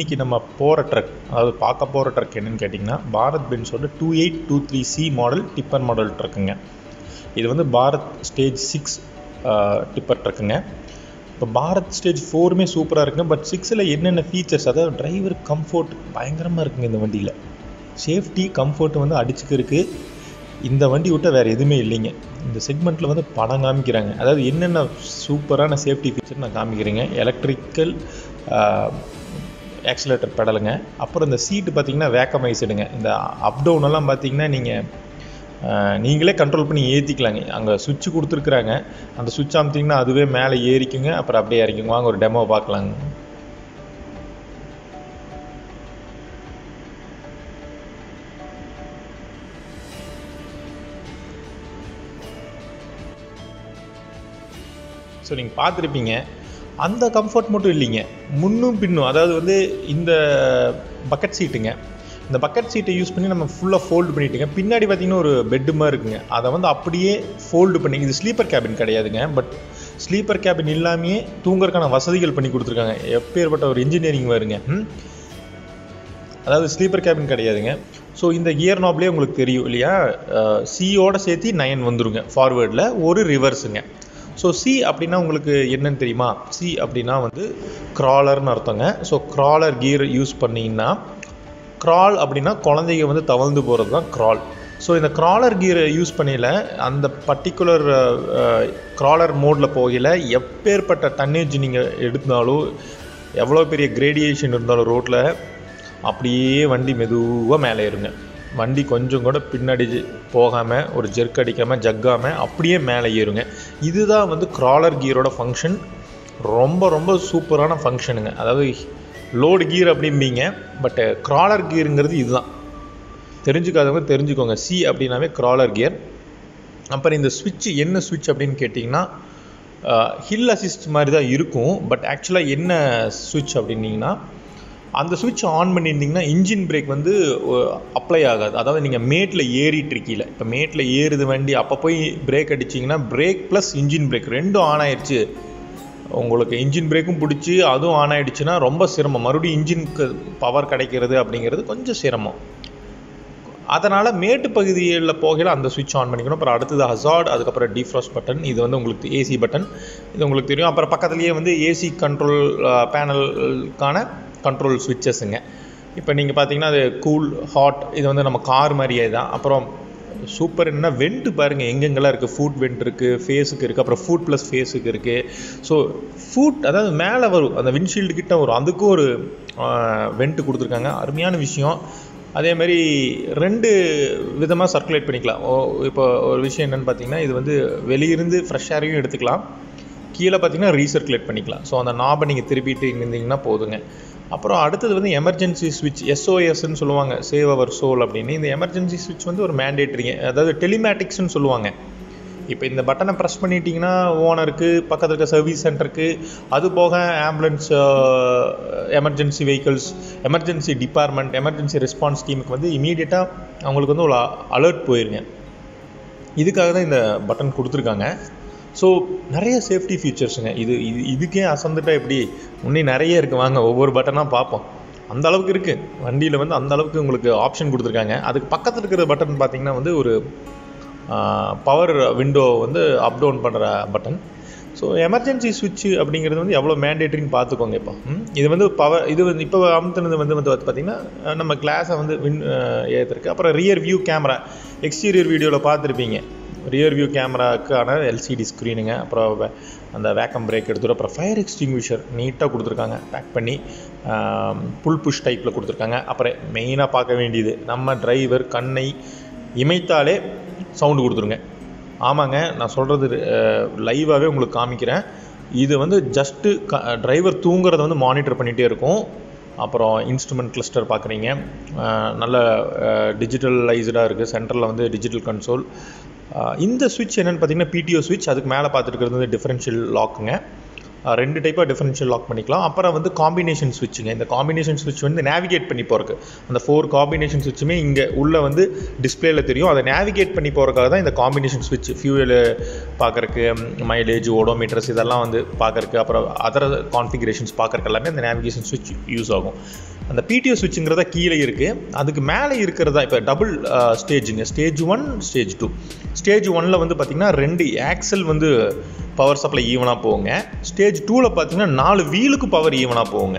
இன்றைக்கி நம்ம போகிற ட்ரக் அதாவது பார்க்க போகிற ட்ரக் என்னன்னு கேட்டிங்கன்னா பாரத் பென்ஸோட two eight two three C model tipper model ட்ரக்குங்க இது வந்து பாரத் ஸ்டேஜ் சிக்ஸ் டிப்பர் ட்ரக்குங்க இப்போ பாரத் ஸ்டேஜ் ஃபோருமே சூப்பராக இருக்குங்க பட் சிக்ஸில் என்னென்ன ஃபீச்சர்ஸ் அதாவது டிரைவர் கம்ஃபோர்ட் பயங்கரமாக இருக்குங்க இந்த வண்டியில் சேஃப்டி கம்ஃபோர்ட் வந்து அடிச்சுக்கிறதுக்கு இந்த வண்டி விட்ட வேறு எதுவுமே இல்லைங்க இந்த செக்மெண்ட்டில் வந்து படம் காமிக்கிறாங்க அதாவது என்னென்ன சூப்பரான சேஃப்டி ஃபீச்சர் நான் காமிக்கிறேங்க எலக்ட்ரிக்கல் ஆக்சிலேட்டர் பெடலுங்க அப்புறம் இந்த சீட்டு பார்த்தீங்கன்னா வேக்கமைஸ்டுங்க இந்த அப் டவுன் எல்லாம் பார்த்தீங்கன்னா நீங்கள் நீங்களே கண்ட்ரோல் பண்ணி ஏற்றிக்கலாங்க அங்கே சுவிட்ச் கொடுத்துருக்குறாங்க அந்த சுவிட்ச் அமுத்திங்கன்னா அதுவே மேலே ஏறிக்குங்க அப்புறம் அப்படியே இறக்கிங்க வாங்க ஒரு டெமோ பார்க்கலாங்க ஸோ நீங்கள் பார்த்துருப்பீங்க அந்த கம்ஃபர்ட் மட்டும் இல்லைங்க முன்னும் பின்னும் அதாவது வந்து இந்த பக்கெட் சீட்டுங்க இந்த பக்கெட் சீட்டை யூஸ் பண்ணி நம்ம ஃபுல்லாக ஃபோல்டு பண்ணிட்டுங்க பின்னாடி பார்த்தீங்கன்னா ஒரு பெட்டு மாதிரி இருக்குங்க அதை வந்து அப்படியே ஃபோல்டு பண்ணி இது ஸ்லீப்பர் கேபின் கிடையாதுங்க பட் ஸ்லீப்பர் கேபின் இல்லாமையே தூங்குறதுக்கான வசதிகள் பண்ணி கொடுத்துருக்காங்க எப்பேற்பட்ட ஒரு இன்ஜினியரிங் வருங்க அதாவது ஸ்லீப்பர் கேபின் கிடையாதுங்க ஸோ இந்த கியர் நாப்லேயே உங்களுக்கு தெரியும் இல்லையா சியோட சேர்த்து நயன் வந்துருங்க ஃபார்வேர்டில் ஒரு ரிவர்ஸுங்க ஸோ சி அப்படின்னா உங்களுக்கு என்னன்னு தெரியுமா சி அப்படின்னா வந்து க்ராலர்னு அர்த்தங்க ஸோ க்ராலர் கியர் யூஸ் பண்ணிங்கன்னா க்ரால் அப்படின்னா குழந்தைங்க வந்து தவழ்ந்து போகிறது தான் க்ரால் ஸோ இந்த க்ராலர் கியரை யூஸ் பண்ணல அந்த பர்டிகுலர் க்ராலர் மோடில் போகல எப்பேற்பட்ட டன்னேஜ் நீங்கள் எடுத்தாலும் எவ்வளோ பெரிய கிரேடியேஷன் இருந்தாலும் ரோட்டில் அப்படியே வண்டி மெதுவாக மேலே ஏறுங்க வண்டி கொஞ்சம் கூட பின்னாடி போகாமல் ஒரு ஜெர்க் அடிக்காமல் ஜக்காமல் அப்படியே மேலே ஏறுங்க இதுதான் வந்து க்ராலர் கியரோட ஃபங்க்ஷன் ரொம்ப ரொம்ப சூப்பரான ஃபங்க்ஷனுங்க அதாவது லோடு கியர் அப்படிம்பீங்க பட்டு க்ராலர் கியருங்கிறது இதுதான் தெரிஞ்சுக்காதவங்க தெரிஞ்சுக்கோங்க சி அப்படின்னாவே க்ராலர் கியர் அப்புறம் இந்த சுவிட்ச் என்ன சுவிட்ச் அப்படின்னு கேட்டிங்கன்னா ஹில் அசிஸ்ட் மாதிரி தான் இருக்கும் பட் ஆக்சுவலாக என்ன சுவிட்ச் அப்படின்னீங்கன்னா அந்த சுவிட்ச் ஆன் பண்ணியிருந்தீங்கன்னா இன்ஜின் பிரேக் வந்து அப்ளை ஆகாது அதாவது நீங்கள் மேட்டில் ஏறிட்டு இருக்கீல இப்போ மேட்டில் ஏறுது வண்டி அப்போ போய் பிரேக் அடிச்சிங்கன்னா பிரேக் ப்ளஸ் இன்ஜின் பிரேக் ரெண்டும் ஆன் ஆயிடுச்சு உங்களுக்கு இன்ஜின் பிரேக்கும் பிடிச்சி அதுவும் ஆன் ஆகிடுச்சுன்னா ரொம்ப சிரமம் மறுபடியும் இன்ஜினுக்கு பவர் கிடைக்கிறது அப்படிங்கிறது கொஞ்சம் சிரமம் அதனால் மேட்டு பகுதியில் போகையில் அந்த சுவிட்ச் ஆன் பண்ணிக்கணும் அப்புறம் அடுத்தது ஹசார்ட் அதுக்கப்புறம் டிஃப்ராஸ்ட் பட்டன் இது வந்து உங்களுக்கு ஏசி பட்டன் இது உங்களுக்கு தெரியும் அப்புறம் பக்கத்துலேயே வந்து ஏசி கண்ட்ரோல் பேனலுக்கான கண்ட்ரோல் சுவிட்சஸுங்க இப்போ நீங்கள் பார்த்தீங்கன்னா அது கூல் ஹாட் இது வந்து நம்ம கார் மாதிரியே தான் அப்புறம் சூப்பர் என்ன வெண்ட்டு பாருங்கள் எங்கெங்கெல்லாம் இருக்குது ஃபுட் வெண்ட் இருக்குது ஃபேஸுக்கு இருக்குது அப்புறம் ஃபுட் ப்ளஸ் ஃபேஸுக்கு இருக்குது ஸோ ஃபுட் அதாவது மேலே வரும் அந்த விண்ட்ஷீல்டு கிட்ட வரும் அதுக்கும் ஒரு வெண்ட்டு கொடுத்துருக்காங்க அருமையான விஷயம் அதே மாதிரி ரெண்டு விதமாக சர்க்குலேட் பண்ணிக்கலாம் ஓ இப்போ ஒரு விஷயம் என்னென்னு பார்த்தீங்கன்னா இது வந்து வெளியிருந்து ஃப்ரெஷ் ஏரையும் எடுத்துக்கலாம் கீழே பார்த்தீங்கன்னா ரீசர்க்குலேட் பண்ணிக்கலாம் ஸோ அந்த நாபை நீங்கள் திருப்பிட்டு இருந்தீங்கன்னா போதுங்க அப்புறம் அடுத்தது வந்து எமர்ஜென்சி ஸ்விட்ச் எஸ்ஓஎஸ்ன்னு சொல்லுவாங்க சேவ் அவர் சோல் அப்படின்னு இந்த எமர்ஜென்சி ஸ்விட்ச் வந்து ஒரு மேண்டேட்ரிங்க அதாவது டெலிமேட்டிக்ஸ்னு சொல்லுவாங்க இப்போ இந்த பட்டனை ப்ரெஸ் பண்ணிட்டீங்கன்னா ஓனருக்கு பக்கத்தில் இருக்க சர்வீஸ் சென்டருக்கு அது போக ambulance emergency vehicles emergency department emergency response டீமுக்கு வந்து இமீடியட்டாக அவங்களுக்கு வந்து ஒரு அலர்ட் போயிருங்க இதுக்காக தான் இந்த பட்டன் கொடுத்துருக்காங்க ஸோ நிறைய சேஃப்டி ஃபீச்சர்ஸுங்க இது இது இதுக்கே அசந்துட்டா எப்படி இன்னும் நிறைய இருக்குது வாங்க ஒவ்வொரு பட்டனாக பார்ப்போம் அந்த அளவுக்கு இருக்குது வண்டியில் வந்து அந்த அளவுக்கு உங்களுக்கு ஆப்ஷன் கொடுத்துருக்காங்க அதுக்கு பக்கத்தில் இருக்கிற பட்டன் பார்த்திங்கன்னா வந்து ஒரு பவர் விண்டோ வந்து அப் டவுன் பண்ணுற பட்டன் ஸோ எமர்ஜென்சி சுவிட்ச் அப்படிங்கிறது வந்து எவ்வளோ மேண்டேட்ரின்னு பார்த்துக்கோங்க இப்போ இது வந்து பவர் இது வந்து இப்போ அமுத்துனது வந்து வந்து பார்த்திங்கன்னா நம்ம கிளாஸை வந்து வின் ஏற்றுருக்கு அப்புறம் ரியர் வியூ கேமரா எக்ஸ்டீரியர் வீடியோவில் பார்த்துருப்பீங்க ரியர் வியூ கேமராக்கான எல்சிடி ஸ்க்ரீனுங்க அப்புறம் அந்த வேக்கம் பிரேக் எடுத்துகிட்டு அப்புறம் ஃபயர் எக்ஸ்டிங்விஷர் நீட்டாக கொடுத்துருக்காங்க பேக் பண்ணி புல் புஷ் டைப்பில் கொடுத்துருக்காங்க அப்புறம் மெயினாக பார்க்க வேண்டியது நம்ம டிரைவர் கண்ணை இமைத்தாலே சவுண்டு கொடுத்துருங்க ஆமாங்க நான் சொல்கிறது லைவாகவே உங்களுக்கு காமிக்கிறேன் இது வந்து ஜஸ்ட்டு க டிரைவர் தூங்குறத வந்து மானிட்டர் பண்ணிகிட்டே இருக்கும் அப்புறம் இன்ஸ்ட்ருமெண்ட் கிளஸ்டர் பார்க்குறீங்க நல்ல டிஜிட்டலைஸ்டாக இருக்குது சென்டரில் வந்து டிஜிட்டல் கன்சோல் இந்த சுவிட்ச் என்னென்னு பார்த்தீங்கன்னா பிடிஓ சுவிட்ச் அதுக்கு மேலே பார்த்துட்டு இருக்கிறது வந்து டிஃப்ரென்ஷியல் லாக்குங்க அஹ், ரெண்டு டைப்பாக டிஃபரன்ஷியல் லாக் பண்ணிக்கலாம் அப்புறம் வந்து காம்பினேஷன் ஸ்விட்சுங்க இந்த காம்பினேஷன் ஸ்விட்ச் வந்து நேவிகேட் பண்ணி போகிறக்கு அந்த ஃபோர் காம்பினேஷன் ஸ்விட்சுமே இங்கே உள்ளே வந்து டிஸ்பிளேல தெரியும் அதை நேவிகேட் பண்ணி போகிறக்காக தான் இந்த காம்பினேஷன் ஸ்விட்ச் ஃபியூவல் பார்க்கறக்கு மைலேஜ் ஓடோமீட்டர்ஸ் இதெல்லாம் வந்து பார்க்கறக்கு அப்புறம் அதர் கான்ஃபிகரேஷன்ஸ் பார்க்கறக்கு எல்லாமே அந்த நேவிகேஷன் ஸ்விட்ச் யூஸ் ஆகும் அந்த பிடிஓ ஸ்விட்சுங்கிறத கீழே இருக்குது அதுக்கு மேலே இருக்கிறதா இப்போ டபுள் ஸ்டேஜுங்க stage one stage two stage ஒனில் வந்து பார்த்திங்கன்னா ரெண்டு ஆக்சல் வந்து பவர் சப்ளை ஈவனாக போகுங்க ஸ்டேஜ் டூவில் பார்த்தீங்கன்னா நாலு வீலுக்கு பவர் ஈவனாக போகுங்க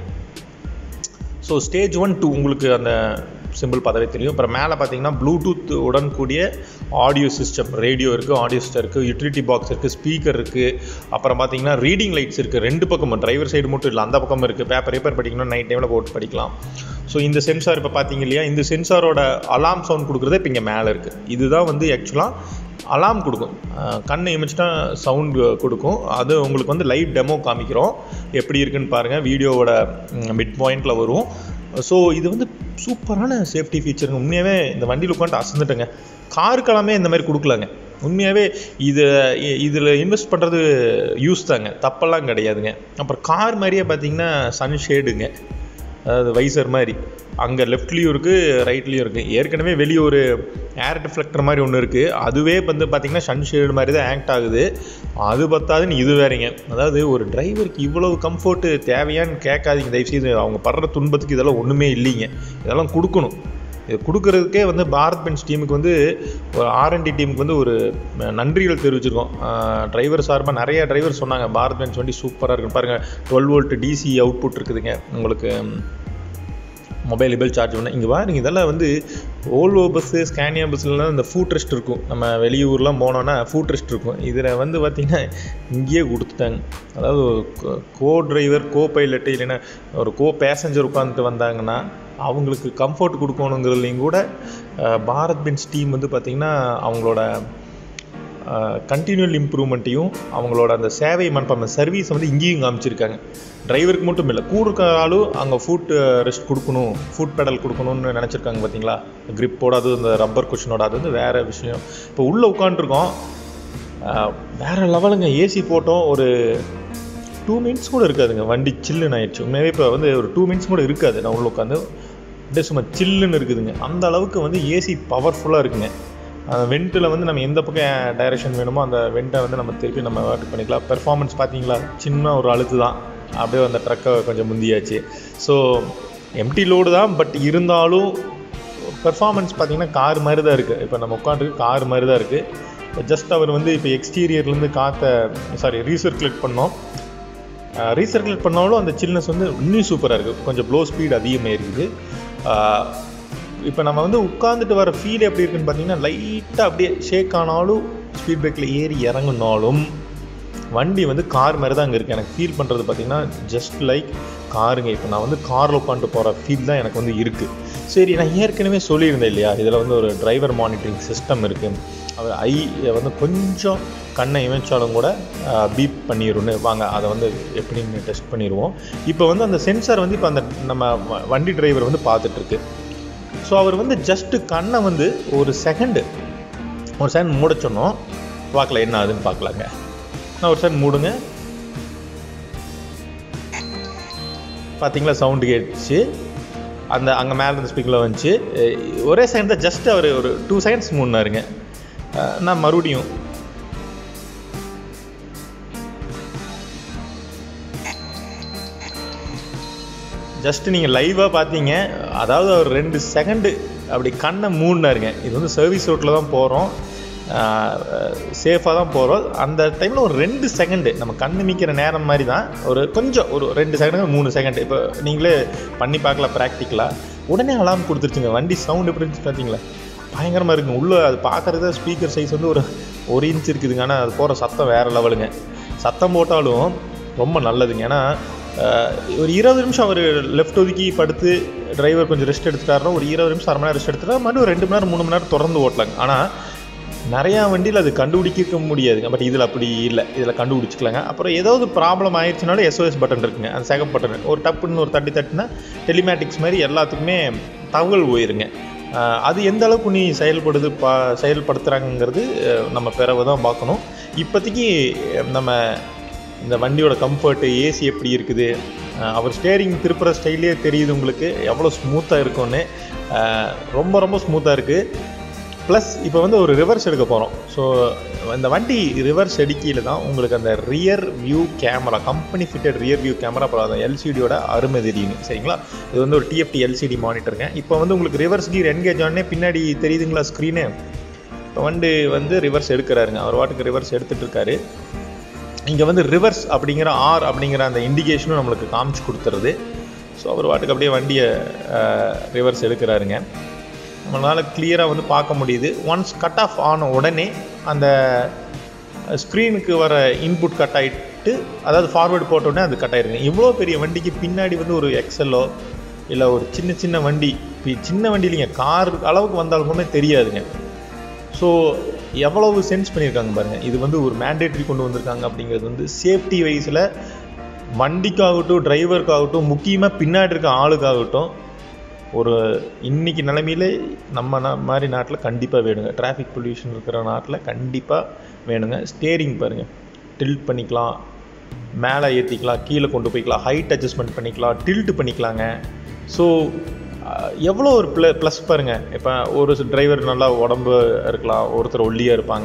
ஸோ ஸ்டேஜ் ஒன் டூ உங்களுக்கு அந்த சிம்பிள் பார்த்தாவே தெரியும் அப்புறம் மேலே பார்த்தீங்கன்னா ப்ளூடூத் உடன் கூடிய ஆடியோ சிஸ்டம் ரேடியோ இருக்குது ஆடியோ சிஸ்டம் இருக்குது யூட்டிலிட்டி பாக்ஸ் இருக்குது ஸ்பீக்கர் இருக்குது அப்புறம் பார்த்தீங்கன்னா ரீடிங் லைட்ஸ் இருக்குது ரெண்டு பக்கமும் டிரைவர் சைடு மட்டும் இல்லை அந்த பக்கம் இருக்குது பேப்பர் பேப்பர் படிக்கணும் நைட் டைமில் போட்டு படிக்கலாம் ஸோ இந்த சென்சார் இப்போ பார்த்தீங்க இல்லையா இந்த சென்சாரோட அலாம் சவுண்ட் கொடுக்குறதே இப்போ இங்கே மேலே இருக்குது இதுதான் வந்து ஆக்சுவலாக அலாம் கொடுக்கும் அஹ் கண்ணை இமைச்சிட்டா சவுண்ட் கொடுக்கும் அது உங்களுக்கு வந்து லைவ் டெமோ காமிக்கிறோம் எப்படி இருக்குன்னு பாருங்கள் வீடியோவோட மிட் பாயிண்டில் வரும் ஸோ இது வந்து சூப்பரான சேஃப்டி ஃபீச்சருங்க உண்மையாகவே இந்த வண்டியில் உட்காந்து அசந்துட்டேங்க காருக்கெல்லாமே இந்த மாதிரி கொடுக்கலாங்க உண்மையாகவே இது இதில் இன்வெஸ்ட் பண்ணுறது யூஸ் தாங்க தப்பெல்லாம் கிடையாதுங்க அப்புறம் கார் மாதிரியே பார்த்தீங்கன்னா சன்ஷேடுங்க அதாவது வைசர் மாதிரி அங்கே லெஃப்ட்லேயும் இருக்குது ரைட்லேயும் இருக்குது ஏற்கனவே வெளியே ஒரு ஏர் டிஃப்ளெக்டர் மாதிரி ஒன்று இருக்குது அதுவே வந்து பார்த்திங்கன்னா சன்ஷேடு மாதிரி தான் ஆக்ட் ஆகுது அது பத்தாதுன்னு இது வேறங்க அதாவது ஒரு டிரைவருக்கு இவ்வளவு கம்ஃபர்ட்டு தேவையான்னு கேட்காதீங்க தயவுசெய்து அவங்க படுற துன்பத்துக்கு இதெல்லாம் ஒன்றுமே இல்லைங்க இதெல்லாம் கொடுக்கணும் இது கொடுக்கறதுக்கே வந்து பாரத் பென்ஸ் டீமுக்கு வந்து ஒரு ஆர்என்டி டீமுக்கு வந்து ஒரு நன்றிகள் தெரிவிச்சிருக்கோம் டிரைவர் சார்பாக நிறைய டிரைவர் சொன்னாங்க பாரத் பென்ஸ் வண்டி சூப்பராக இருக்குன்னு பாருங்கள் டுவெல் வோல்ட் டிசி அவுட்புட் இருக்குதுங்க உங்களுக்கு மொபைல் இபல் சார்ஜ் பண்ண இங்கே பாருங்க இதெல்லாம் வந்து ஓல்வோ பஸ்ஸு ஸ்கேனியா பஸ்லலாம் இந்த ஃபுட் ரெஸ்ட் இருக்கும் நம்ம வெளியூர்லாம் போனோன்னா ஃபுட் ரெஸ்ட் இருக்கும் இதில் வந்து பார்த்திங்கன்னா இங்கேயே கொடுத்துட்டாங்க அதாவது ஒரு கோ டிரைவர் கோ பைலட்டு இல்லைன்னா ஒரு கோ பேசஞ்சர் உட்காந்துட்டு வந்தாங்கன்னா அவங்களுக்கு கம்ஃபர்ட் கொடுக்கணுங்கிறதுலையும் கூட அஹ், பாரத் பென்ஸ் டீம் வந்து பார்த்திங்கன்னா அவங்களோட கண்டினியூல் இம்ப்ரூவ்மெண்ட்டையும் அவங்களோட அந்த சேவை மனப்பான்மை சர்வீஸை வந்து இங்கேயும் காமிச்சிருக்காங்க டிரைவருக்கு மட்டும் இல்லை கூட இருக்க ஆளும் அங்கே ஃபுட் ரெஸ்ட் கொடுக்கணும் ஃபுட் பெடல் கொடுக்கணும்னு நினச்சிருக்காங்க பார்த்தீங்களா கிரிப்போட அது இந்த ரப்பர் குஷனோட அது வந்து வேறு விஷயம் இப்போ உள்ளே உட்காண்ட்ருக்கோம் வேறு லெவலுங்க ஏசி போட்டோம் ஒரு டூ மினிட்ஸ் கூட இருக்காதுங்க வண்டி சில்லுன்னு ஆயிடுச்சு உண்மையாகவே இப்போ வந்து ஒரு டூ மினிட்ஸ் கூட இருக்காது நான் உள்ள உட்காந்து அப்படியே சும்மா சில்லுன்னு இருக்குதுங்க அந்த அளவுக்கு வந்து ஏசி பவர்ஃபுல்லாக இருக்குங்க அந்த வெண்ட்டில் வந்து நம்ம எந்த பக்கம் டைரக்ஷன் வேணுமோ அந்த வெண்ட்டை வந்து நம்ம திருப்பி நம்ம வாட்டு பண்ணிக்கலாம் பெர்ஃபார்மன்ஸ் பார்த்தீங்களா சின்ன ஒரு அழுத்து தான் அப்படியே அந்த ட்ரக்கை கொஞ்சம் முந்தியாச்சு ஸோ எம்டி லோடு தான் பட் இருந்தாலும் பெர்ஃபார்மன்ஸ் பார்த்தீங்கன்னா கார் மாதிரி தான் இருக்குது இப்போ நம்ம உட்காந்துருக்கு கார் மாதிரி தான் இருக்குது ஜஸ்ட் அவர் வந்து இப்போ எக்ஸ்டீரியர்லேருந்து காற்றை சாரி ரீசர்க்குலேட் பண்ணோம் ரீசர்க்குலேட் பண்ணாலும் அந்த சில்னஸ் வந்து இன்னும் சூப்பராக இருக்குது கொஞ்சம் ப்ளோ ஸ்பீட் அதிகமாக இருக்குது இப்போ நம்ம வந்து உட்காந்துட்டு வர ஃபீல் எப்படி இருக்குன்னு பார்த்தீங்கன்னா லைட்டாக அப்படியே ஷேக் ஆனாலும் ஸ்பீட் பிரேக்கில் ஏறி இறங்குனாலும் வண்டி வந்து கார் மாதிரி தான் அங்கே இருக்குது எனக்கு ஃபீல் பண்ணுறது பார்த்தீங்கன்னா ஜஸ்ட் லைக் காருங்க இப்போ நான் வந்து காரில் உட்காந்துட்டு போகிற ஃபீல் தான் எனக்கு வந்து இருக்குது சரி நான் ஏற்கனவே சொல்லியிருந்தேன் இல்லையா இதில் வந்து ஒரு டிரைவர் மானிட்டரிங் சிஸ்டம் இருக்குது அவர் ஐ வந்து கொஞ்சம் கண்ணை இமைச்சாலும் கூட பீப் பண்ணிடும்னு வாங்க அதை வந்து எப்படின்னு டெஸ்ட் பண்ணிடுவோம் இப்போ வந்து அந்த சென்சார் வந்து இப்போ அந்த நம்ம வ- வண்டி டிரைவர் வந்து பார்த்துட்ருக்கு ஸோ அவர் வந்து ஜஸ்ட்டு கண்ணை வந்து ஒரு செகண்டு ஒரு செகண்ட் மூட சொன்னோம் பார்க்கல என்ன ஆகுதுன்னு பார்க்கலாங்க நான் ஒரு செகண்ட் மூடுங்க பார்த்தீங்களா சவுண்டு கேட்டுச்சு அந்த அங்கே மேலே இருந்த ஸ்பீக்கரில் வந்துச்சு அஹ் ஒரே செகண்ட் தான் ஜஸ்ட் அவர் ஒரு டூ செகண்ட்ஸ் மூடினாருங்க அஹ் நான் மறுபடியும் ஜஸ்ட் நீங்கள் லைவாக பார்த்தீங்க அதாவது ஒரு ரெண்டு செகண்டு அப்படி கண்ணை மூடினாருங்க இது வந்து சர்வீஸ் ரோட்டில் தான் போகிறோம் சேஃபாக தான் போகிறோம் அந்த டைமில் ஒரு ரெண்டு செகண்டு நம்ம கண்ணு மிக்கிற நேரம் மாதிரி தான் ஒரு கொஞ்சம் ஒரு ரெண்டு செகண்டு மூணு செகண்ட் இப்போ நீங்களே பண்ணி பார்க்கலாம் ப்ராக்டிக்கலாக உடனே அலாம் கொடுத்துருச்சுங்க வண்டி சவுண்ட் எப்படி இருந்துச்சு பார்த்தீங்களா பயங்கரமாக இருக்குங்க உள்ளே அது பார்க்குறது ஸ்பீக்கர் சைஸ் வந்து ஒரு ஒரு இன்ச் இருக்குதுங்க ஆனால் அது போகிற சத்தம் வேறு லெவலுங்க சத்தம் போட்டாலும் ரொம்ப நல்லதுங்க ஏன்னா அஹ், ஒரு இருபது நிமிஷம் அவர் லெஃப்ட் ஒதுக்கி படுத்து டிரைவர் கொஞ்சம் ரெஸ்ட் எடுத்துட்டாருன்னா ஒரு இருபது நிமிஷம் அரை மணி நேரம் ரெஸ்ட் எடுத்துட்டா மறுபடியும் ஒரு ரெண்டு மணி நேரம் மூணு மணி நேரம் தொடர்ந்து ஓட்டலாங்க ஆனால் நிறையா வண்டியில் அது கண்டுபிடிக்க முடியாதுங்க பட் இதில் அப்படி இல்லை இதில் கண்டுபிடிச்சிக்கலாங்க அப்புறம் ஏதாவது ப்ராப்ளம் ஆயிடுச்சுனாலும் எஸ்ஓஎஸ் பட்டன் இருக்குங்க அந்த செகப் பட்டன் ஒரு டப்புன்னு ஒரு தட்டி தட்டுனா டெலிமேட்டிக்ஸ் மாதிரி எல்லாத்துக்குமே தகவல் போயிருங்க அஹ் அது எந்த அளவுக்கு நீ செயல்படுது பா செயல்படுத்துகிறாங்கங்கிறது அஹ் நம்ம பிறகு தான் பார்க்கணும் இப்போதைக்கு நம்ம இந்த வண்டியோட கம்ஃபர்ட்டு ஏசி எப்படி இருக்குது அஹ் அவர் ஸ்டேரிங் திருப்புற ஸ்டைலே தெரியுது உங்களுக்கு எவ்வளோ ஸ்மூத்தாக இருக்கும்னு அஹ் ரொம்ப ரொம்ப ஸ்மூத்தாக இருக்குது ப்ளஸ் இப்போ வந்து ஒரு ரிவர்ஸ் எடுக்க போகிறோம் ஸோ இந்த வண்டி ரிவர்ஸ் எடுக்கையில் தான் உங்களுக்கு அந்த rear view camera company fitted rear view camera அப்புறம் அந்த எல்சிடியோட அருமை தெரியுங்க சரிங்களா இது வந்து ஒரு டிஎஃப்டி எல்சிடி மானிட்டருங்க இப்போ வந்து உங்களுக்கு ரிவர்ஸ் கீர் என்கேஜ் ஆனே பின்னாடி தெரியுதுங்களா ஸ்க்ரீனு இப்போ வண்டி வந்து ரிவர்ஸ் எடுக்கிறாருங்க அவர் வாட்டுக்கு ரிவர்ஸ் எடுத்துகிட்டு இருக்காரு இங்கே வந்து ரிவர்ஸ் அப்படிங்கிற ஆர் அப்படிங்கிற அந்த இண்டிகேஷனும் நம்மளுக்கு காமிச்சு கொடுத்துருது ஸோ அவர் வாட்டுக்கு அப்படியே வண்டியை ரிவர்ஸ் எடுக்கிறாருங்க நம்மளால் கிளியராக வந்து பார்க்க முடியுது ஒன்ஸ் கட் ஆஃப் ஆன உடனே அந்த ஸ்க்ரீனுக்கு வர இன்புட் கட் ஆகிட்டு அதாவது ஃபார்வேர்டு போட்ட உடனே அது கட் ஆயிருங்க இவ்வளோ பெரிய வண்டிக்கு பின்னாடி வந்து ஒரு எக்ஸலோ இல்லை ஒரு சின்ன சின்ன வண்டி இப்ப சின்ன வண்டி இல்லைங்க கார் அளவுக்கு வந்தாலும் கூட தெரியாதுங்க ஸோ எவ்வளவு சென்ஸ் பண்ணியிருக்காங்க பாருங்கள் இது வந்து ஒரு மேண்டேட்ரி கொண்டு வந்திருக்காங்க அப்படிங்கிறது வந்து சேஃப்டி வைஸில் வண்டிக்காகட்டும் டிரைவருக்காகட்டும் முக்கியமாக பின்னாடி இருக்க ஆளுக்காகட்டும் ஒரு இன்னைக்கு நிலைமையில நம்ம நா மாதிரி நாட்டில் கண்டிப்பாக வேணுங்க டிராஃபிக் பொல்யூஷன் இருக்கிற நாட்டில் கண்டிப்பாக வேணுங்க ஸ்டேரிங் பாருங்கள் டில்ட் பண்ணிக்கலாம் மேலே ஏற்றிக்கலாம் கீழே கொண்டு போய்க்கலாம் ஹைட் அட்ஜஸ்ட்மெண்ட் பண்ணிக்கலாம் டில்ட் பண்ணிக்கலாங்க ஸோ எவ்வளோ ஒரு ப்ள ப்ளஸ் பாருங்கள் இப்போ ஒரு டிரைவர் நல்லா உடம்பு இருக்கலாம் ஒருத்தர் ஒல்லியாக இருப்பாங்க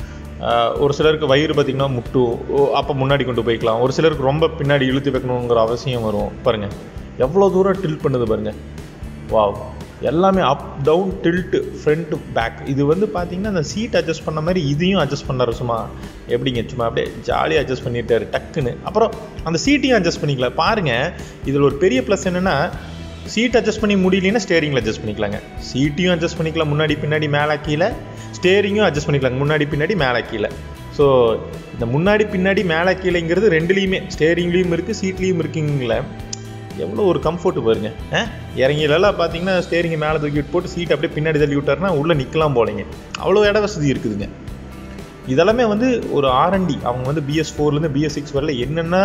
ஆஹ் ஒரு சிலருக்கு வயிறு பார்த்திங்கன்னா முட்டும் அப்போ முன்னாடி கொண்டு போய்க்கலாம் ஒரு சிலருக்கு ரொம்ப பின்னாடி இழுத்து வைக்கணுங்கிற அவசியம் வரும் பாருங்கள் எவ்வளோ தூரம் டில்ட் பண்ணுது பாருங்கள் வாவ் எல்லாமே up down tilt front back இது வந்து பார்த்தீங்கன்னா அந்த சீட் அட்ஜஸ்ட் பண்ண மாதிரி இதையும் அட்ஜஸ்ட் பண்ணாரு சும்மா எப்படிங்க சும்மா அப்படியே ஜாலியாக அட்ஜஸ்ட் பண்ணிட்டாரு டக்குன்னு அப்புறம் அந்த சீட்டையும் அட்ஜஸ்ட் பண்ணிக்கலாம் பாருங்கள் இதில் ஒரு பெரிய ப்ளஸ் என்னென்னா சீட் அட்ஜஸ்ட் பண்ணி முடியலன்னா ஸ்டேரிங்கில் அட்ஜஸ்ட் பண்ணிக்கலாங்க சீட்டையும் அட்ஜஸ்ட் பண்ணிக்கலாம் முன்னாடி பின்னாடி மேலே கீழே ஸ்டேரிங்கும் அட்ஜஸ்ட் பண்ணிக்கலாங்க முன்னாடி பின்னாடி மேலே கீழே ஸோ இந்த முன்னாடி பின்னாடி மேலே கீழேங்கிறது ரெண்டுலேயுமே ஸ்டேரிங்லேயும் இருக்குது சீட்லேயும் இருக்குங்களே எவ்வளோ ஒரு கம்ஃபர்ட் பாருங்க ஆ இறங்கிலலாம் பார்த்தீங்கன்னா ஸ்டேரிங்கை மேலே தூக்கி விட்டு போட்டு சீட் அப்படியே பின்னாடி தள்ளி விட்டாருன்னா உள்ளே நிற்கலாம் போலங்க அவ்வளோ இட வசதி இருக்குதுங்க இதெல்லாமே வந்து ஒரு ஆர்என்டி அவங்க வந்து பிஎஸ் ஃபோர்லேருந்து பிஎஸ் சிக்ஸ் வரல என்னென்ன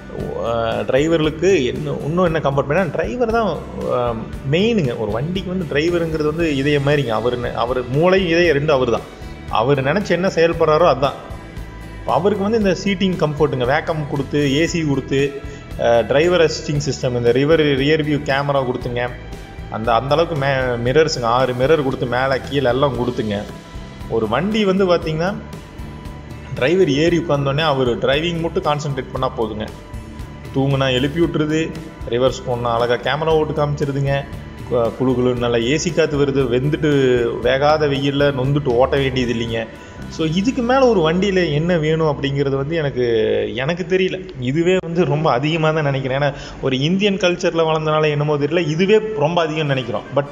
டிரைவர்களுக்கு என்ன இன்னும் என்ன கம்ஃபர்ட் பண்ணால் டிரைவர் தான் மெயினுங்க ஒரு வண்டிக்கு வந்து டிரைவருங்கிறது வந்து இதய மாதிரிங்க அவர் அவர் மூளை இதய ரெண்டு அவர் தான் அவர் நினச்சி என்ன செயல்படுறாரோ அதுதான் இப்போ அவருக்கு வந்து இந்த சீட்டிங் கம்ஃபர்ட்டுங்க வேக்கம் கொடுத்து ஏசி கொடுத்து டிரைவர் அசிஸ்டிங் சிஸ்டம் இந்த ரிவர் ரியர் வியூ கேமரா கொடுத்துங்க அந்த அந்த அளவுக்கு மே மிரர்ஸுங்க ஆறு மிரர் கொடுத்து மேலே கீழே எல்லாம் கொடுத்துங்க ஒரு வண்டி வந்து பார்த்திங்கன்னா டிரைவர் ஏறி உட்காந்தோடனே அவர் டிரைவிங் மட்டும் கான்சென்ட்ரேட் பண்ணால் போதுங்க தூங்குனா எழுப்பி விட்டுருது ரிவர்ஸ் போனால் அழகாக கேமரா ஓட்டு காமிச்சிருதுங்க கு- குளு குளு நல்லா ஏசி காற்று வருது வெந்துட்டு வேகாத வெயிலில் நொந்துட்டு ஓட்ட வேண்டியது இல்லைங்க ஸோ இதுக்கு மேலே ஒரு வண்டியில் என்ன வேணும் அப்படிங்கிறது வந்து எனக்கு எனக்கு தெரியல இதுவே வந்து ரொம்ப அதிகமாக தான் நினைக்கிறேன் ஏன்னா ஒரு இந்தியன் கல்ச்சரில் வளர்ந்தனால என்னமோ தெரியல இதுவே ரொம்ப அதிகம்னு நினைக்கிறோம் பட்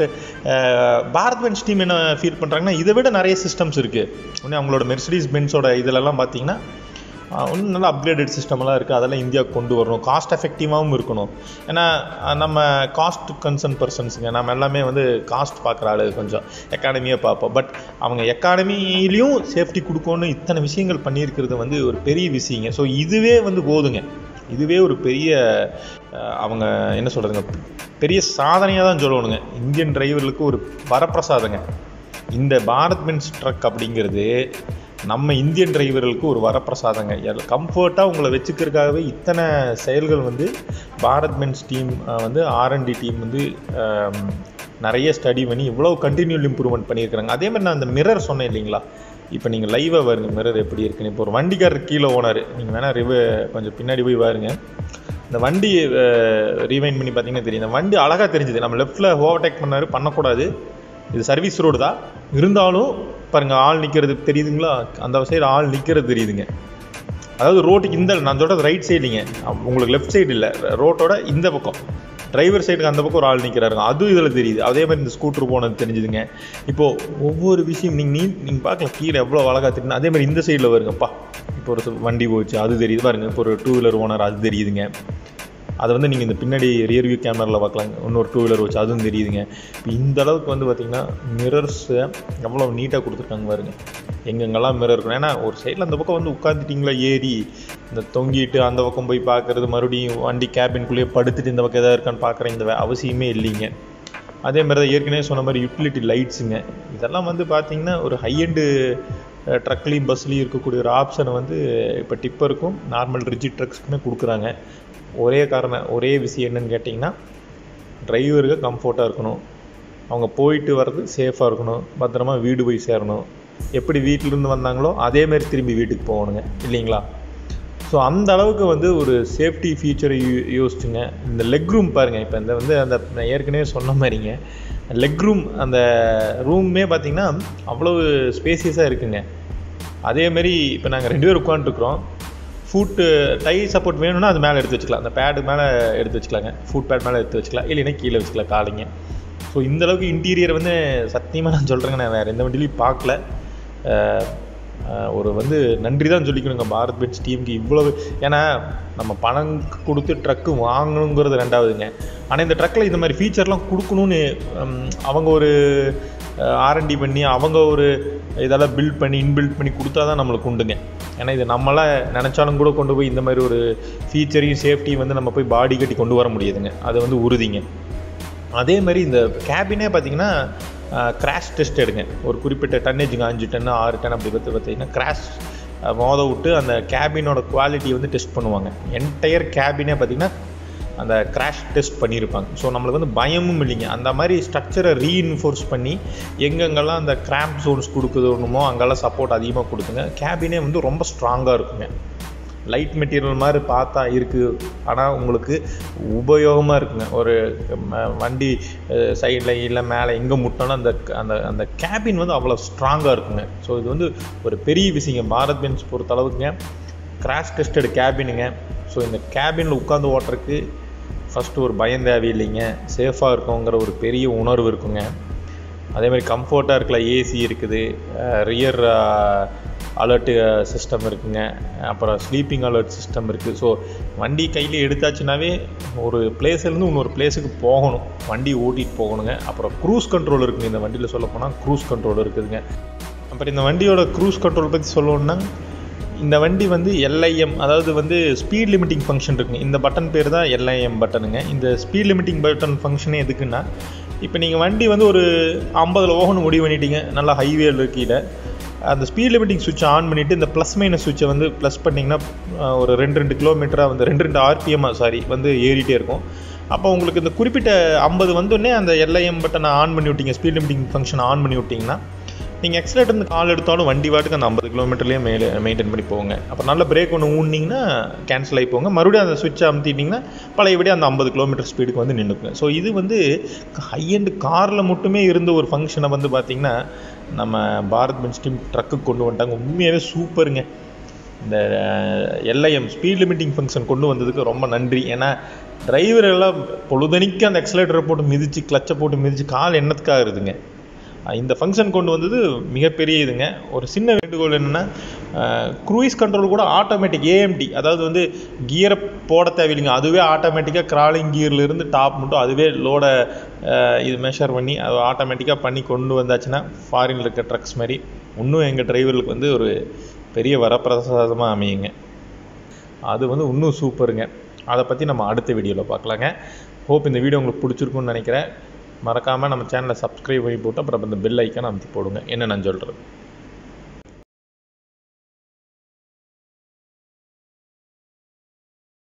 பாரத் பென்ஸ் டீம் என்ன ஃபீல் பண்ணுறாங்கன்னா இதை விட நிறைய சிஸ்டம்ஸ் இருக்குது ஒன்று அவங்களோட மெர்சிடிஸ் பென்ஸோட இதிலெல்லாம் பார்த்தீங்கன்னா ஆஹ் இன்னும் நல்லா அப்கிரேடட் சிஸ்டமெல்லாம் இருக்குது அதெல்லாம் இந்தியாவுக்கு கொண்டு வரணும் காஸ்ட் எஃபெக்டிவாகவும் இருக்கணும் ஏன்னா ஆஹ் நம்ம காஸ்ட் கன்சர்ன் பர்சன்ஸுங்க நம்ம எல்லாமே வந்து காஸ்ட் பார்க்குற ஆளு கொஞ்சம் எக்கானமியாக பார்ப்போம் பட் அவங்க எக்கானமிலையும் சேஃப்டி கொடுக்கணும்னு இத்தனை விஷயங்கள் பண்ணியிருக்கிறது வந்து ஒரு பெரிய விஷயங்க ஸோ இதுவே வந்து போதுங்க இதுவே ஒரு பெரிய ஆஹ் அவங்க என்ன சொல்கிறதுங்க பெரிய சாதனையாக தான் சொல்லணுங்க இந்தியன் டிரைவர்களுக்கு ஒரு வரப்பிரசாதங்க இந்த பாரத் பென்ஸ் ட்ரக் அப்படிங்கிறது நம்ம இந்தியன் டிரைவர்களுக்கு ஒரு வரப்பிரசாதங்க கம்ஃபர்ட்டாக உங்களை வச்சுக்கிறதுக்காகவே இத்தனை செயல்கள் வந்து பாரத் பென்ஸ் டீம் வந்து ஆர்என்டி டீம் வந்து ஆம், நிறைய ஸ்டடி பண்ணி இவ்வளோ கண்டினியூல் இம்ப்ரூவ்மெண்ட் பண்ணியிருக்கிறாங்க அதே மாதிரி நான் அந்த மிரர் சொன்னேன் இல்லைங்களா இப்போ நீங்கள் லைவாக பாருங்க மிரர் எப்படி இருக்குன்னு இப்போ ஒரு வண்டிக்காரர் கீழே ஓனர் நீங்கள் வேணால் ரிவ கொஞ்சம் பின்னாடி போய் பாருங்க இந்த வண்டி ரீவைண்ட் பண்ணி பார்த்தீங்கன்னா தெரியும் இந்த வண்டி அழகாக தெரிஞ்சுது நம்ம லெஃப்ட்டில் ஓவர்டேக் பண்ணாரு பண்ணக்கூடாது இது சர்வீஸ் ரோடு தான் இருந்தாலும் பாருங்க ஆள் நிற்கிறது தெரியுதுங்களா அந்த சைடு ஆள் நிற்கிறது தெரியுதுங்க அதாவது ரோட்டுக்கு இந்த நான் சொல்கிறது ரைட் சைடுங்க உங்களுக்கு லெஃப்ட் சைடு இல்லை ரோட்டோட இந்த பக்கம் டிரைவர் சைடுக்கு அந்த பக்கம் ஒரு ஆள் நிற்கிறாருங்க அதுவும் இதில் தெரியுது அதே மாதிரி இந்த ஸ்கூட்டர் போனது தெரிஞ்சுதுங்க இப்போது ஒவ்வொரு விஷயம் நீங்கள் நீ நீங்கள் பார்க்கலாம் கீழே எவ்வளோ அழகாக தெரியுது அதே மாதிரி இந்த சைடில் வருங்கப்பா இப்போ ஒரு வண்டி போச்சு அது தெரியுது பாருங்க இப்போ ஒரு டூ வீலர் ஓனர் அது தெரியுதுங்க அதை வந்து நீங்கள் இந்த பின்னாடி ரியர் வியூ கேமராவில் பார்க்கலாங்க இன்னொரு டூ வீலர் வச்சு அதுவும் தெரியுதுங்க இப்போ இந்த அளவுக்கு வந்து பார்த்தீங்கன்னா மிரர்ஸை எவ்வளோ நீட்டாக கொடுத்துருக்காங்க பாருங்க எங்கெங்கெல்லாம் மிரர் இருக்கும் ஏன்னா ஒரு சைடில் அந்த பக்கம் வந்து உட்காந்துட்டிங்களா ஏறி இந்த தொங்கிட்டு அந்த பக்கம் போய் பார்க்குறது மறுபடியும் வண்டி கேபின்குள்ளேயே படுத்துட்டு இந்த பக்கம் எதாவது இருக்கான்னு பார்க்குற இந்த வே- அவசியமே இல்லைங்க அதே மாதிரி தான் ஏற்கனவே சொன்ன மாதிரி யூட்டிலிட்டி லைட்ஸுங்க இதெல்லாம் வந்து பார்த்தீங்கன்னா ஒரு ஹையண்டு ட்ரக்லேயும் பஸ்லேயும் இருக்கக்கூடிய ஒரு ஆப்ஷனை வந்து இப்போ டிப்பருக்கும் நார்மல் ரிஜிட் ட்ரக்ஸ்க்குமே கொடுக்குறாங்க ஒரே காரணம் ஒரே விஷயம் என்னன்னு கேட்டிங்கன்னா டிரைவருக்கு கம்ஃபர்ட்டாக இருக்கணும் அவங்க போயிட்டு வர்றது சேஃபாக இருக்கணும் பத்திரமா வீடு போய் சேரணும் எப்படி வீட்டிலேருந்து வந்தாங்களோ அதேமாரி திரும்பி வீட்டுக்கு போகணுங்க இல்லைங்களா ஸோ அந்த அளவுக்கு வந்து ஒரு சேஃப்டி ஃபீச்சரை யூ யோசிச்சுங்க இந்த லெக் ரூம் பாருங்கள் இப்போ இந்த வந்து அந்த நான் ஏற்கனவே சொன்ன மாதிரிங்க லெக் ரூம் அந்த ரூமே பார்த்திங்கன்னா அவ்வளவு ஸ்பேசியஸாக இருக்குங்க அதேமாரி இப்போ நாங்கள் ரெண்டு பேர் உட்காந்துருக்குறோம் ஃபுட்டு டை சப்போர்ட் வேணும்னா அது மேலே எடுத்து வச்சுக்கலாம் அந்த பேடு மேலே எடுத்து வச்சுக்கலாங்க ஃபுட் பேட் மேலே எடுத்து வச்சுக்கலாம் இல்லைன்னா கீழே வச்சுக்கலாம் காலிங்க ஸோ இந்தளவுக்கு இன்டீரியர் வந்து சத்தியமாக நான் சொல்கிறேங்க நான் வேறு எந்த வண்டிலையும் பார்க்கல ஒரு வந்து நன்றி தான் சொல்லிக்கணுங்க பாரத் பென்ஸ் டீமுக்கு இவ்வளவு ஏன்னா நம்ம பணம் கொடுத்து ட்ரக்கு வாங்கணுங்கிறது ரெண்டாவதுங்க ஆனால் இந்த ட்ரக்கில் இந்த மாதிரி ஃபீச்சர்லாம் கொடுக்கணும்னு அவங்க ஒரு ஆர்என்டி பண்ணி அவங்க ஒரு இதெல்லாம் பில்ட் பண்ணி இன்பில்ட் பண்ணி கொடுத்தா தான் நம்மளுக்கு உண்டுங்க ஏன்னா இது நம்மளாம் நினச்சாலும் கூட கொண்டு போய் இந்த மாதிரி ஒரு ஃபீச்சரையும் சேஃப்டியும் வந்து நம்ம போய் பாடி கட்டி கொண்டு வர முடியாதுங்க அது வந்து உறுதிங்க அதே மாதிரி இந்த கேபினே பார்த்திங்கன்னா கிராஷ் டெஸ்ட் எடுங்க ஒரு குறிப்பிட்ட டன்னேஜுங்க அஞ்சு டன் ஆறு டன் அப்படி பற்றி பார்த்தீங்கன்னா கிராஷ் மோத விட்டு அந்த கேபினோட குவாலிட்டி வந்து டெஸ்ட் பண்ணுவாங்க என்டையர் கேபினே பார்த்திங்கன்னா அந்த கிராஷ் டெஸ்ட் பண்ணியிருப்பாங்க ஸோ நம்மளுக்கு வந்து பயமும் இல்லைங்க அந்த மாதிரி ஸ்ட்ரக்சரை ரீஇன்ஃபோர்ஸ் பண்ணி எங்கெங்கெல்லாம் அந்த கிராம்ப் ஜோன்ஸ் கொடுக்குதுன்னுமோ அங்கெல்லாம் சப்போர்ட் அதிகமாக கொடுக்குங்க கேபினே வந்து ரொம்ப ஸ்ட்ராங்காக இருக்குங்க லைட் மெட்டீரியல் மாதிரி பார்த்தா இருக்குது ஆனால் உங்களுக்கு உபயோகமாக இருக்குங்க ஒரு வண்டி சைடில் இல்லை மேலே எங்கே முட்டாலும் அந்த அந்த அந்த கேபின் வந்து அவ்வளோ ஸ்ட்ராங்காக இருக்குங்க ஸோ இது வந்து ஒரு பெரிய விஷயங்க பாரத் பென்ஸ் பொறுத்த அளவுக்குங்க கிராஷ் டெஸ்டட் கேபினுங்க ஸோ இந்த கேபினில் உட்காந்து ஓட்டுறதுக்கு ஃபஸ்ட்டு ஒரு பயம் தேவையில்லைங்க சேஃபாக இருக்குங்கிற ஒரு பெரிய உணர்வு இருக்குங்க அதே மாதிரி கம்ஃபர்ட்டாக இருக்கல ஏசி இருக்குது ரியர் அலர்ட்டு சிஸ்டம் இருக்குங்க அப்புறம் ஸ்லீப்பிங் அலர்ட் சிஸ்டம் இருக்குது ஸோ வண்டி கையில் எடுத்தாச்சுனாவே ஒரு பிளேஸ்லேருந்து இன்னொரு பிளேஸுக்கு போகணும் வண்டி ஓட்டிகிட்டு போகணுங்க அப்புறம் க்ரூஸ் கண்ட்ரோல் இருக்குங்க இந்த வண்டியில் சொல்ல போனால் க்ரூஸ் கண்ட்ரோல் இருக்குதுங்க அப்புறம் இந்த வண்டியோட க்ரூஸ் கண்ட்ரோல் பற்றி சொல்லணுன்னா இந்த வண்டி வந்து எல்ஐஎம் அதாவது வந்து ஸ்பீட் லிமிட்டிங் ஃபங்க்ஷன் இருக்குங்க இந்த பட்டன் பேர் தான் எல்ஐஎம் பட்டனுங்க இந்த ஸ்பீட் லிமிட்டிங் பட்டன் ஃபங்க்ஷனே எதுக்குன்னா இப்போ நீங்கள் வண்டி வந்து ஒரு ஐம்பதில் ஓகணும் முடிவு பண்ணிட்டீங்க நல்லா ஹைவேல இருக்கீங்க அந்த ஸ்பீட் லிமிட்டிங் சுவிட்சை ஆன் பண்ணிவிட்டு இந்த ப்ளஸ் மைனஸ் சுவிட்சை வந்து ப்ளஸ் பண்ணிங்கன்னா ஒரு ரெண்டு ரெண்டு கிலோமீட்டராக வந்து ரெண்டு ரெண்டு ஆர்பிஎம்மாக சாரி வந்து ஏறிட்டே இருக்கும் அப்போ உங்களுக்கு இந்த குறிப்பிட்ட ஐம்பது வந்தோடனே அந்த எல்ஐஎம் பட்டனை ஆன் பண்ணி விட்டீங்க ஸ்பீட் லிமிட்டிங் ஃபங்க்ஷன் ஆன் பண்ணி விட்டிங்கன்னா நீங்கள் எக்ஸலேட்டர் இருந்து கால் எடுத்தாலும் வண்டி வாட்டுக்கு அந்த ஐம்பது கிலோமீட்டர்லேயே மேலே மெயின்டைன் பண்ணி போங்க அப்புறம் நல்ல பிரேக் ஒன்று ஊனிங்கன்னா கேன்சல் ஆகி போங்க மறுபடியும் அந்த சுவிட்சை அமுத்திட்டிங்கன்னா பழையபடி அந்த ஐம்பது கிலோமீட்டர் ஸ்பீடுக்கு வந்து நின்றுக்குங்க ஸோ இது வந்து ஹை அண்ட் காரில் மட்டுமே இருந்த ஒரு ஃபங்க்ஷனை வந்து பார்த்திங்கன்னா நம்ம பாரத் பென்ஸ் டீம் ட்ரக்குக்கு கொண்டு வந்துட்டாங்க உண்மையாகவே சூப்பருங்க இந்த எல்ஐஎம் ஸ்பீட் லிமிட்டிங் ஃபங்க்ஷன் கொண்டு வந்ததுக்கு ரொம்ப நன்றி ஏன்னா டிரைவர் எல்லாம் பொழுதனிக்கு அந்த எக்ஸலேட்டரை போட்டு மிதித்து கிளச்சை போட்டு மிதித்து கால் எண்ணத்துக்காக இருக்குதுங்க இந்த ஃபங்க்ஷன் கொண்டு வந்தது மிகப்பெரிய இதுங்க ஒரு சின்ன வேண்டுகோள் என்னென்னா க்ரூயிஸ் கண்ட்ரோல் கூட ஆட்டோமேட்டிக் ஏஎம்டி அதாவது வந்து கியரை போட தேவையில்லைங்க அதுவே ஆட்டோமேட்டிக்காக கிராலிங் கியர்லேருந்து டாப் மட்டும் அதுவே லோடை இது மெஷர் பண்ணி அது ஆட்டோமேட்டிக்காக பண்ணி கொண்டு வந்தாச்சுன்னா ஃபாரினில் இருக்க ட்ரக்ஸ் மாதிரி இன்னும் எங்கள் டிரைவர்களுக்கு வந்து ஒரு பெரிய வரப்பிரசாதமாக அமையுங்க அது வந்து இன்னும் சூப்பருங்க அதை பற்றி நம்ம அடுத்த வீடியோவில் பார்க்கலாங்க ஹோப் இந்த வீடியோ உங்களுக்கு பிடிச்சிருக்குன்னு நினைக்கிறேன் மறக்காமல் நம்ம சேனலை சப்ஸ்கிரைப் பண்ணி போட்டு அப்புறம் இந்த பெல் ஐக்கான அமைத்து போடுங்க என்ன நான் சொல்கிறது